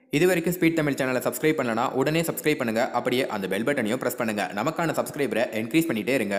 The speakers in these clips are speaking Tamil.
இது வரைக்கும் ஸ்பீட் தமிழ் சேனலை சப்ஸ்கிரைப் பண்ணலனா உடனே சப்ஸ்கிரைப் பண்ணுங்க அப்படியே அந்த பெல் பட்டனையும் பிரஸ் பண்ணுங்க நமக்கான சப்ஸ்கிரைபரை என்க்ரீஸ் பண்ணிட்டே இருங்க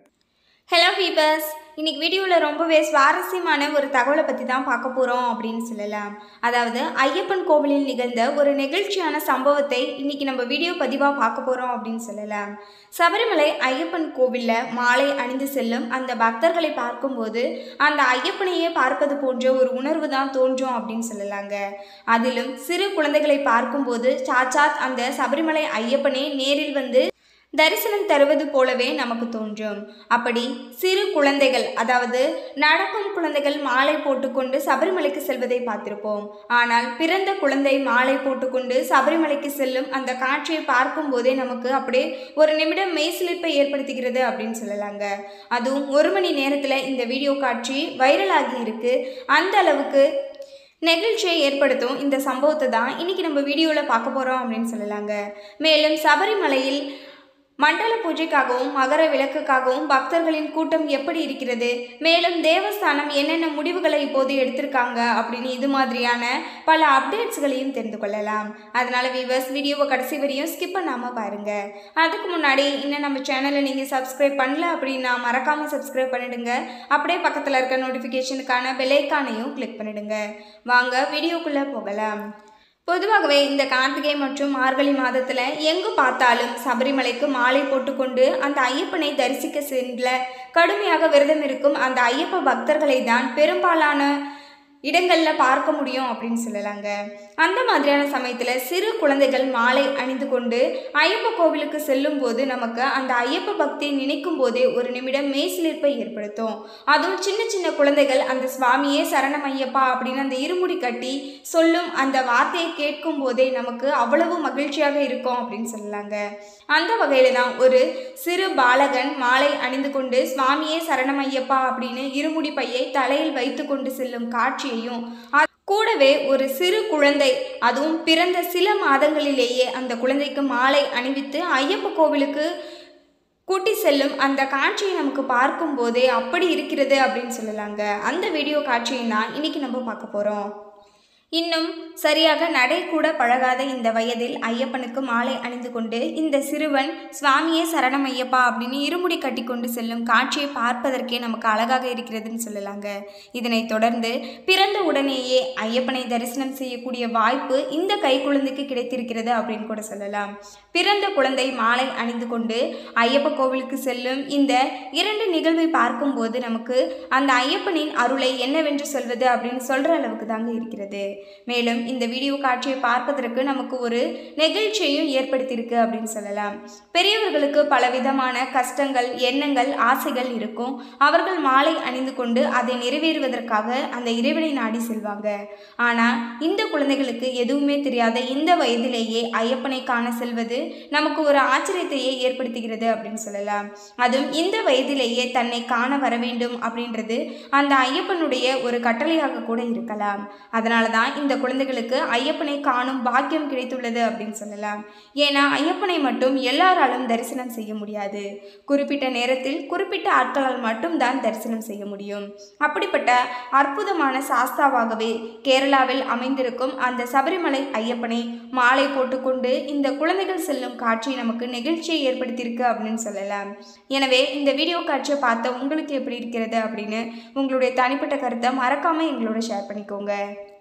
ஹலோ பீபர்ஸ் இன்னைக்கு வீடியோவில் ரொம்பவே சுவாரஸ்யமான ஒரு தகவலை பற்றி தான் பார்க்க போகிறோம் அப்படின்னு சொல்லலாம் அதாவது ஐயப்பன் கோவிலில் நிகழ்ந்த ஒரு நெகிழ்ச்சியான சம்பவத்தை இன்னைக்கு நம்ம வீடியோ பதிவாக பார்க்க போகிறோம் அப்படின்னு சொல்லலாம் சபரிமலை ஐயப்பன் கோவிலில் மாலை அணிந்து செல்லும் அந்த பக்தர்களை பார்க்கும்போது அந்த ஐயப்பனையே பார்ப்பது போன்ற ஒரு உணர்வு தான் தோன்றும் அப்படின்னு சொல்லலாங்க அதிலும் சிறு குழந்தைகளை பார்க்கும்போது சாச்சாத் அந்த சபரிமலை ஐயப்பனே நேரில் வந்து தரிசனம் தருவது போலவே நமக்கு தோன்றும் அப்படி சிறு குழந்தைகள் அதாவது நடக்கும் குழந்தைகள் மாலை போட்டுக்கொண்டு சபரிமலைக்கு செல்வதை பார்த்திருப்போம் ஆனால் பிறந்த குழந்தை மாலை போட்டுக்கொண்டு சபரிமலைக்கு செல்லும் அந்த காட்சியை பார்க்கும் போதே நமக்கு அப்படியே ஒரு நிமிடம் மெய்சிலிர்ப்பை ஏற்படுத்துகிறது அப்படின்னு சொல்லலாங்க அதுவும் ஒரு மணி நேரத்தில் இந்த வீடியோ காட்சி வைரலாகி இருக்கு அந்த அளவுக்கு நெகிழ்ச்சியை ஏற்படுத்தும் இந்த சம்பவத்தை தான் இன்னைக்கு நம்ம வீடியோவில் பார்க்க போகிறோம் அப்படின்னு சொல்லலாங்க மேலும் சபரிமலையில் மண்டல பூஜைக்காகவும் மகர விளக்குக்காகவும் பக்தர்களின் கூட்டம் எப்படி இருக்கிறது மேலும் தேவஸ்தானம் என்னென்ன முடிவுகளை இப்போது எடுத்திருக்காங்க அப்படின்னு இது மாதிரியான பல அப்டேட்ஸ்களையும் தெரிந்து கொள்ளலாம் அதனால வியூவர்ஸ் வீடியோவை கடைசி வரையும் ஸ்கிப் பண்ணாமல் பாருங்க அதுக்கு முன்னாடி இன்னும் நம்ம சேனலை நீங்கள் சப்ஸ்கிரைப் பண்ணல அப்படின்னா மறக்காமல் சப்ஸ்கிரைப் பண்ணிடுங்க அப்படியே பக்கத்தில் இருக்க நோட்டிஃபிகேஷனுக்கான பெலைக்கானையும் கிளிக் பண்ணிடுங்க வாங்க வீடியோக்குள்ளே போகலாம் பொதுவாகவே இந்த கார்த்திகை மற்றும் மார்கழி மாதத்தில் எங்கு பார்த்தாலும் சபரிமலைக்கு மாலை போட்டுக்கொண்டு அந்த ஐயப்பனை தரிசிக்க சென்ற கடுமையாக விரதம் இருக்கும் அந்த ஐயப்ப பக்தர்களை தான் பெரும்பாலான இடங்களில் பார்க்க முடியும் அப்படின்னு சொல்லலாங்க அந்த மாதிரியான சமயத்தில் சிறு குழந்தைகள் மாலை அணிந்து கொண்டு ஐயப்ப கோவிலுக்கு செல்லும் போது நமக்கு அந்த ஐயப்ப பக்தியை நினைக்கும் போதே ஒரு நிமிடம் மெய்சிலிர்ப்பை ஏற்படுத்தும் அதுவும் சின்ன சின்ன குழந்தைகள் அந்த சுவாமியே சரணம் ஐயப்பா அப்படின்னு அந்த இருமுடி கட்டி சொல்லும் அந்த வார்த்தையை கேட்கும் போதே நமக்கு அவ்வளவு மகிழ்ச்சியாக இருக்கும் அப்படின்னு சொல்லலாங்க அந்த வகையில் தான் ஒரு சிறு பாலகன் மாலை அணிந்து கொண்டு சுவாமியே சரணம் ஐயப்பா அப்படின்னு இருமுடி பையை தலையில் வைத்து கொண்டு செல்லும் காட்சியையும் அ- கூடவே ஒரு சிறு குழந்தை அதுவும் பிறந்த சில மாதங்களிலேயே அந்த குழந்தைக்கு மாலை அணிவித்து ஐயப்ப கோவிலுக்கு கூட்டி செல்லும் அந்த காட்சியை நமக்கு பார்க்கும்போதே அப்படி இருக்கிறது அப்படின்னு சொல்லலாங்க அந்த வீடியோ காட்சியை தான் இன்னைக்கு நம்ம பார்க்க போகிறோம் இன்னும் சரியாக நடை கூட பழகாத இந்த வயதில் ஐயப்பனுக்கு மாலை அணிந்து கொண்டு இந்த சிறுவன் சுவாமியே சரணம் ஐயப்பா அப்படின்னு இருமுடி கட்டி கொண்டு செல்லும் காட்சியை பார்ப்பதற்கே நமக்கு அழகாக இருக்கிறதுன்னு சொல்லலாங்க இதனைத் தொடர்ந்து பிறந்த உடனேயே ஐயப்பனை தரிசனம் செய்யக்கூடிய வாய்ப்பு இந்த கை குழந்தைக்கு கிடைத்திருக்கிறது அப்படின்னு கூட சொல்லலாம் பிறந்த குழந்தை மாலை அணிந்து கொண்டு ஐயப்ப கோவிலுக்கு செல்லும் இந்த இரண்டு நிகழ்வை பார்க்கும்போது நமக்கு அந்த ஐயப்பனின் அருளை என்னவென்று சொல்வது அப்படின்னு சொல்கிற அளவுக்கு தாங்க இருக்கிறது மேலும் இந்த வீடியோ காட்சியை பார்ப்பதற்கு நமக்கு ஒரு நெகிழ்ச்சியையும் ஏற்படுத்தியிருக்கு அப்படின்னு சொல்லலாம் பெரியவர்களுக்கு பலவிதமான கஷ்டங்கள் எண்ணங்கள் ஆசைகள் இருக்கும் அவர்கள் மாலை அணிந்து கொண்டு அதை நிறைவேறுவதற்காக அந்த இறைவனை நாடி செல்வாங்க ஆனால் இந்த குழந்தைகளுக்கு எதுவுமே தெரியாத இந்த வயதிலேயே ஐயப்பனை காண செல்வது நமக்கு ஒரு ஆச்சரியத்தையே ஏற்படுத்துகிறது அப்படின்னு சொல்லலாம் அதுவும் இந்த வயதிலேயே தன்னை காண வர வேண்டும் அப்படின்றது அந்த ஐயப்பனுடைய ஒரு கட்டளையாக கூட இருக்கலாம் அதனால தான் இந்த குழந்தைகளுக்கு ஐயப்பனை காணும் பாக்கியம் கிடைத்துள்ளது அப்படின்னு சொல்லலாம் ஏன்னா ஐயப்பனை மட்டும் எல்லாராலும் தரிசனம் செய்ய முடியாது குறிப்பிட்ட நேரத்தில் குறிப்பிட்ட ஆட்களால் மட்டும்தான் தரிசனம் செய்ய முடியும் அப்படிப்பட்ட அற்புதமான சாஸ்தாவாகவே கேரளாவில் அமைந்திருக்கும் அந்த சபரிமலை ஐயப்பனை மாலை போட்டுக்கொண்டு இந்த குழந்தைகள் செல்லும் காட்சி நமக்கு நெகிழ்ச்சியை ஏற்படுத்தியிருக்கு அப்படின்னு சொல்லலாம் எனவே இந்த வீடியோ காட்சியை பார்த்த உங்களுக்கு எப்படி இருக்கிறது அப்படின்னு உங்களுடைய தனிப்பட்ட கருத்தை மறக்காமல் எங்களோட ஷேர் பண்ணிக்கோங்க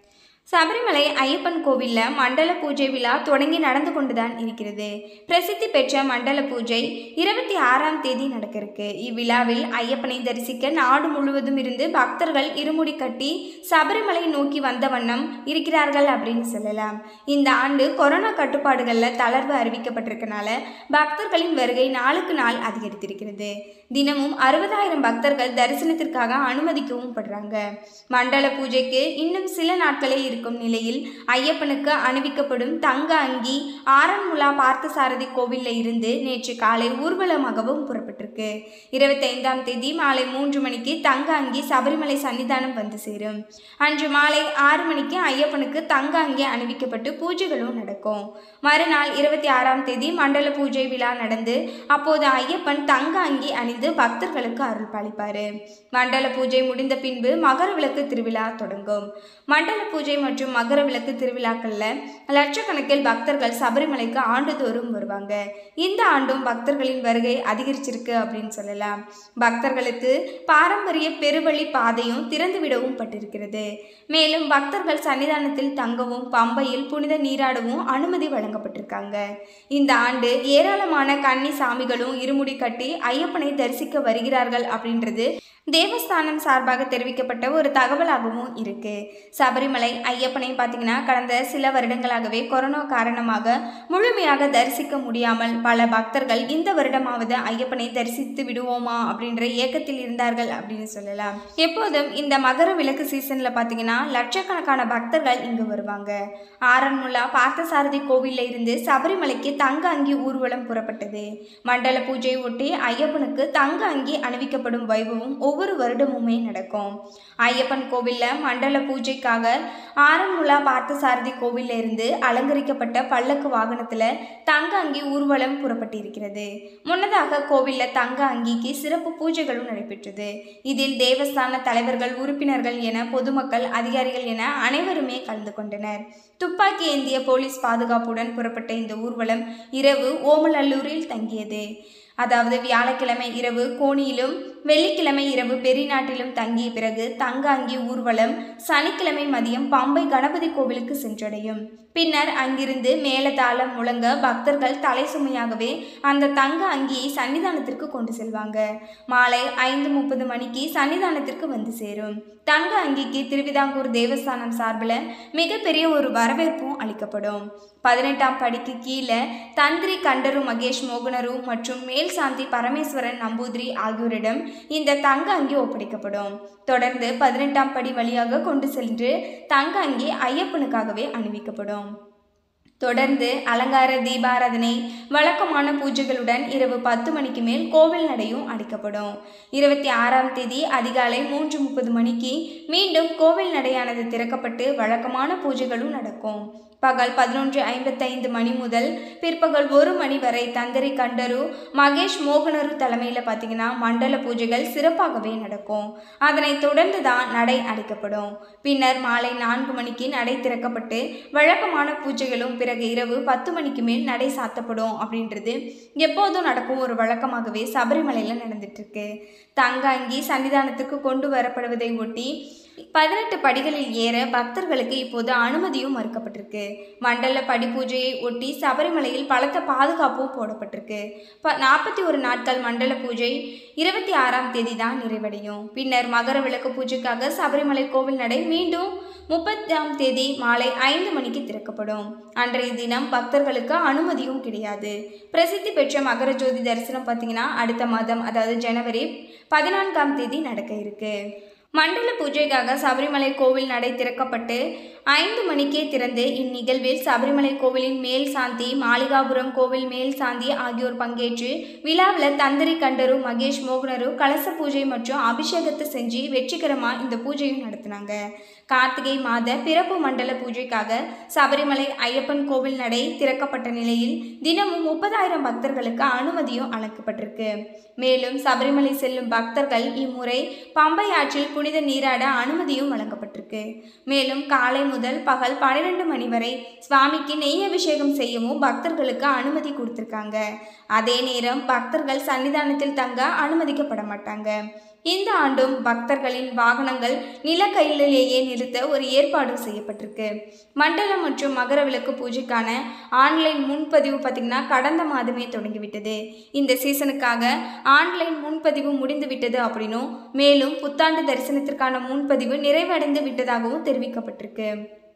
சபரிமலை ஐயப்பன் கோவிலில் மண்டல பூஜை விழா தொடங்கி நடந்து கொண்டுதான் இருக்கிறது பிரசித்தி பெற்ற மண்டல பூஜை இருபத்தி ஆறாம் தேதி நடக்க இருக்கு இவ்விழாவில் ஐயப்பனை தரிசிக்க நாடு முழுவதும் இருந்து பக்தர்கள் இருமுடி கட்டி சபரிமலை நோக்கி வந்த வண்ணம் இருக்கிறார்கள் அப்படின்னு சொல்லலாம் இந்த ஆண்டு கொரோனா கட்டுப்பாடுகளில் தளர்வு அறிவிக்கப்பட்டிருக்கனால பக்தர்களின் வருகை நாளுக்கு நாள் அதிகரித்திருக்கிறது தினமும் அறுபதாயிரம் பக்தர்கள் தரிசனத்திற்காக அனுமதிக்கவும் படுறாங்க மண்டல பூஜைக்கு இன்னும் சில நாட்களே இருக்கும் நிலையில் ஐயப்பனுக்கு அணிவிக்கப்படும் தங்க அங்கி ஆரன்முலா பார்த்தசாரதி கோவிலில் இருந்து நேற்று காலை ஊர்வலமாகவும் புறப்பட்டிருக்கு இருபத்தைந்தாம் தேதி மாலை மூன்று மணிக்கு தங்க அங்கி சபரிமலை சன்னிதானம் வந்து சேரும் அன்று மாலை ஆறு மணிக்கு ஐயப்பனுக்கு தங்க அங்கி அணிவிக்கப்பட்டு பூஜைகளும் நடக்கும் மறுநாள் இருபத்தி ஆறாம் தேதி மண்டல பூஜை விழா நடந்து அப்போது ஐயப்பன் தங்க அங்கி அணிந்து பக்தர்களுக்கு அருள் பாலிப்பாரு மண்டல பூஜை முடிந்த பின்பு மகர விளக்கு திருவிழா தொடங்கும் மண்டல பூஜை மற்றும் மகர விளக்கு திருவிழாக்களில் லட்சக்கணக்கில் பக்தர்கள் சபரிமலைக்கு ஆண்டுதோறும் வருவாங்க இந்த ஆண்டும் பக்தர்களின் வருகை அதிகரிச்சிருக்கு அப்படின்னு சொல்லலாம் பக்தர்களுக்கு பாரம்பரிய பெருவழி பாதையும் திறந்துவிடவும் பட்டிருக்கிறது மேலும் பக்தர்கள் சன்னிதானத்தில் தங்கவும் பம்பையில் புனித நீராடவும் அனுமதி வழங்கப்பட்டிருக்காங்க இந்த ஆண்டு ஏராளமான கன்னி சாமிகளும் இருமுடி கட்டி ஐயப்பனை தரிசிக்க வருகிறார்கள் அப்படின்றது தேவஸ்தானம் சார்பாக தெரிவிக்கப்பட்ட ஒரு தகவலாகவும் இருக்கு சபரிமலை ஐயப்பனை பார்த்தீங்கன்னா கடந்த சில வருடங்களாகவே கொரோனா காரணமாக முழுமையாக தரிசிக்க முடியாமல் பல பக்தர்கள் இந்த வருடமாவது ஐயப்பனை தரிசித்து விடுவோமா அப்படின்ற ஏக்கத்தில் இருந்தார்கள் அப்படின்னு சொல்லலாம் எப்போதும் இந்த மகர விளக்கு சீசனில் பார்த்தீங்கன்னா லட்சக்கணக்கான பக்தர்கள் இங்கு வருவாங்க ஆரன்முல்லா பார்த்தசாரதி கோவிலில் இருந்து சபரிமலைக்கு தங்க அங்கி ஊர்வலம் புறப்பட்டது மண்டல பூஜையை ஒட்டி ஐயப்பனுக்கு தங்க அங்கி அணிவிக்கப்படும் வைபவம் ஒவ்வொரு வருடமுமே நடக்கும் ஐயப்பன் கோவிலில் மண்டல பூஜைக்காக ஆரன்முலா பார்த்தசாரதி கோவிலில் இருந்து அலங்கரிக்கப்பட்ட பல்லக்கு வாகனத்தில் தங்க அங்கி ஊர்வலம் புறப்பட்டிருக்கிறது முன்னதாக கோவிலில் தங்க அங்கிக்கு சிறப்பு பூஜைகளும் நடைபெற்றது இதில் தேவஸ்தான தலைவர்கள் உறுப்பினர்கள் என பொதுமக்கள் அதிகாரிகள் என அனைவருமே கலந்து கொண்டனர் துப்பாக்கி ஏந்திய போலீஸ் பாதுகாப்புடன் புறப்பட்ட இந்த ஊர்வலம் இரவு ஓமலல்லூரில் தங்கியது அதாவது வியாழக்கிழமை இரவு கோணியிலும் வெள்ளிக்கிழமை இரவு பெரிநாட்டிலும் தங்கிய பிறகு தங்க அங்கி ஊர்வலம் சனிக்கிழமை மதியம் பம்பை கணபதி கோவிலுக்கு சென்றடையும் பின்னர் அங்கிருந்து மேலதாளம் முழங்க பக்தர்கள் தலை சுமையாகவே அந்த தங்க அங்கியை சன்னிதானத்திற்கு கொண்டு செல்வாங்க மாலை ஐந்து முப்பது மணிக்கு சன்னிதானத்திற்கு வந்து சேரும் தங்க அங்கிக்கு திருவிதாங்கூர் தேவஸ்தானம் சார்பில் மிகப்பெரிய ஒரு வரவேற்பும் அளிக்கப்படும் பதினெட்டாம் படிக்கு கீழே தந்திரி கண்டரு மகேஷ் மோகனரு மற்றும் மேல் சாந்தி பரமேஸ்வரன் நம்பூதிரி ஆகியோரிடம் இந்த தங்க அங்கி ஒப்படைக்கப்படும் தொடர்ந்து பதினெட்டாம் படி வழியாக கொண்டு சென்று தங்க அங்கி ஐயப்பனுக்காகவே அணிவிக்கப்படும் தொடர்ந்து அலங்கார தீபாராதனை வழக்கமான பூஜைகளுடன் இரவு பத்து மணிக்கு மேல் கோவில் நடையும் அடைக்கப்படும் இருபத்தி ஆறாம் தேதி அதிகாலை மூன்று முப்பது மணிக்கு மீண்டும் கோவில் நடையானது திறக்கப்பட்டு வழக்கமான பூஜைகளும் நடக்கும் பகல் பதினொன்று ஐம்பத்தைந்து மணி முதல் பிற்பகல் ஒரு மணி வரை தந்திரி கண்டரு மகேஷ் மோகனரு தலைமையில் பார்த்தீங்கன்னா மண்டல பூஜைகள் சிறப்பாகவே நடக்கும் அதனைத் தொடர்ந்து தான் நடை அடைக்கப்படும் பின்னர் மாலை நான்கு மணிக்கு நடை திறக்கப்பட்டு வழக்கமான பூஜைகளும் பிறகு இரவு பத்து மணிக்கு மேல் நடை சாத்தப்படும் அப்படின்றது எப்போதும் நடக்கும் ஒரு வழக்கமாகவே சபரிமலையில் நடந்துட்டு இருக்கு தங்க அங்கி சன்னிதானத்துக்கு கொண்டு வரப்படுவதை ஒட்டி பதினெட்டு படிகளில் ஏற பக்தர்களுக்கு இப்போது அனுமதியும் மறுக்கப்பட்டிருக்கு மண்டல படி பூஜையை ஒட்டி சபரிமலையில் பலத்த பாதுகாப்பும் போடப்பட்டிருக்கு ப நாற்பத்தி ஒரு நாட்கள் மண்டல பூஜை இருபத்தி ஆறாம் தேதி தான் நிறைவடையும் பின்னர் மகர விளக்கு பூஜைக்காக சபரிமலை கோவில் நடை மீண்டும் முப்பத்தாம் தேதி மாலை ஐந்து மணிக்கு திறக்கப்படும் அன்றைய தினம் பக்தர்களுக்கு அனுமதியும் கிடையாது பிரசித்தி பெற்ற மகர ஜோதி தரிசனம் பார்த்தீங்கன்னா அடுத்த மாதம் அதாவது ஜனவரி பதினான்காம் தேதி நடக்க இருக்கு மண்டல பூஜைக்காக சபரிமலை கோவில் நடை திறக்கப்பட்டு ஐந்து மணிக்கே திறந்து இந்நிகழ்வில் சபரிமலை கோவிலின் மேல் சாந்தி மாளிகாபுரம் கோவில் மேல் சாந்தி ஆகியோர் பங்கேற்று விழாவில் தந்திரி கண்டரு மகேஷ் மோகனரு கலச பூஜை மற்றும் அபிஷேகத்தை செஞ்சு வெற்றிகரமாக இந்த பூஜையும் நடத்தினாங்க கார்த்திகை மாத பிறப்பு மண்டல பூஜைக்காக சபரிமலை ஐயப்பன் கோவில் நடை திறக்கப்பட்ட நிலையில் தினமும் முப்பதாயிரம் பக்தர்களுக்கு அனுமதியும் அளிக்கப்பட்டிருக்கு மேலும் சபரிமலை செல்லும் பக்தர்கள் இம்முறை பம்பை ஆற்றில் புனித நீராட அனுமதியும் வழங்கப்பட்டிருக்கு மேலும் காலை முதல் பகல் பன்னிரெண்டு மணி வரை சுவாமிக்கு நெய் அபிஷேகம் செய்யவும் பக்தர்களுக்கு அனுமதி கொடுத்துருக்காங்க அதே நேரம் பக்தர்கள் சன்னிதானத்தில் தங்க அனுமதிக்கப்பட மாட்டாங்க இந்த ஆண்டும் பக்தர்களின் வாகனங்கள் நிலக்கயிலேயே நிறுத்த ஒரு ஏற்பாடு செய்யப்பட்டிருக்கு மண்டலம் மற்றும் மகர விளக்கு பூஜைக்கான ஆன்லைன் முன்பதிவு பார்த்திங்கன்னா கடந்த மாதமே தொடங்கிவிட்டது இந்த சீசனுக்காக ஆன்லைன் முன்பதிவு முடிந்து விட்டது அப்படின்னும் மேலும் புத்தாண்டு தரிசனத்திற்கான முன்பதிவு நிறைவடைந்து விட்டதாகவும் தெரிவிக்கப்பட்டிருக்கு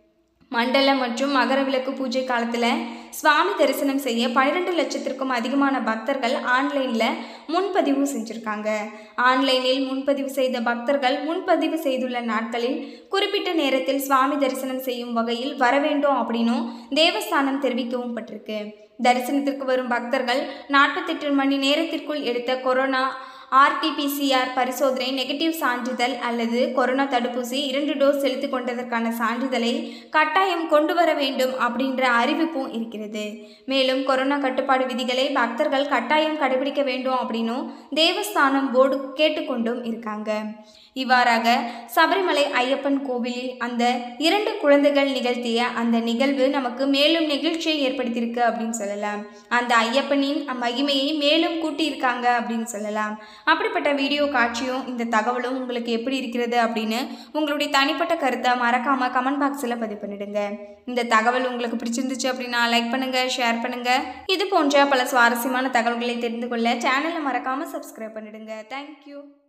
மண்டல மற்றும் மகர விளக்கு பூஜை காலத்தில் சுவாமி தரிசனம் செய்ய பன்னிரெண்டு லட்சத்திற்கும் அதிகமான பக்தர்கள் ஆன்லைனில் முன்பதிவு செஞ்சுருக்காங்க ஆன்லைனில் முன்பதிவு செய்த பக்தர்கள் முன்பதிவு செய்துள்ள நாட்களில் குறிப்பிட்ட நேரத்தில் சுவாமி தரிசனம் செய்யும் வகையில் வர வேண்டும் அப்படின்னும் தேவஸ்தானம் தெரிவிக்கவும் பட்டிருக்கு தரிசனத்திற்கு வரும் பக்தர்கள் நாற்பத்தெட்டு மணி நேரத்திற்குள் எடுத்த கொரோனா ஆர்டிபிசிஆர் பரிசோதனை நெகட்டிவ் சான்றிதழ் அல்லது கொரோனா தடுப்பூசி இரண்டு டோஸ் செலுத்திக் கொண்டதற்கான சான்றிதழை கட்டாயம் கொண்டு வர வேண்டும் அப்படின்ற அறிவிப்பும் இருக்கிறது மேலும் கொரோனா கட்டுப்பாடு விதிகளை பக்தர்கள் கட்டாயம் கடைபிடிக்க வேண்டும் அப்படின்னும் தேவஸ்தானம் போர்டு கேட்டுக்கொண்டும் இருக்காங்க இவ்வாறாக சபரிமலை ஐயப்பன் கோவிலில் அந்த இரண்டு குழந்தைகள் நிகழ்த்திய அந்த நிகழ்வு நமக்கு மேலும் நெகிழ்ச்சியை ஏற்படுத்தியிருக்கு அப்படின்னு சொல்லலாம் அந்த ஐயப்பனின் மகிமையை மேலும் கூட்டியிருக்காங்க அப்படின்னு சொல்லலாம் அப்படிப்பட்ட வீடியோ காட்சியும் இந்த தகவலும் உங்களுக்கு எப்படி இருக்கிறது அப்படின்னு உங்களுடைய தனிப்பட்ட கருத்தை மறக்காமல் கமெண்ட் பாக்ஸில் பதிவு பண்ணிடுங்க இந்த தகவல் உங்களுக்கு பிடிச்சிருந்துச்சு அப்படின்னா லைக் பண்ணுங்கள் ஷேர் பண்ணுங்கள் இது போன்ற பல சுவாரஸ்யமான தகவல்களை தெரிந்து கொள்ள சேனலை மறக்காமல் சப்ஸ்கிரைப் பண்ணிடுங்க தேங்க்யூ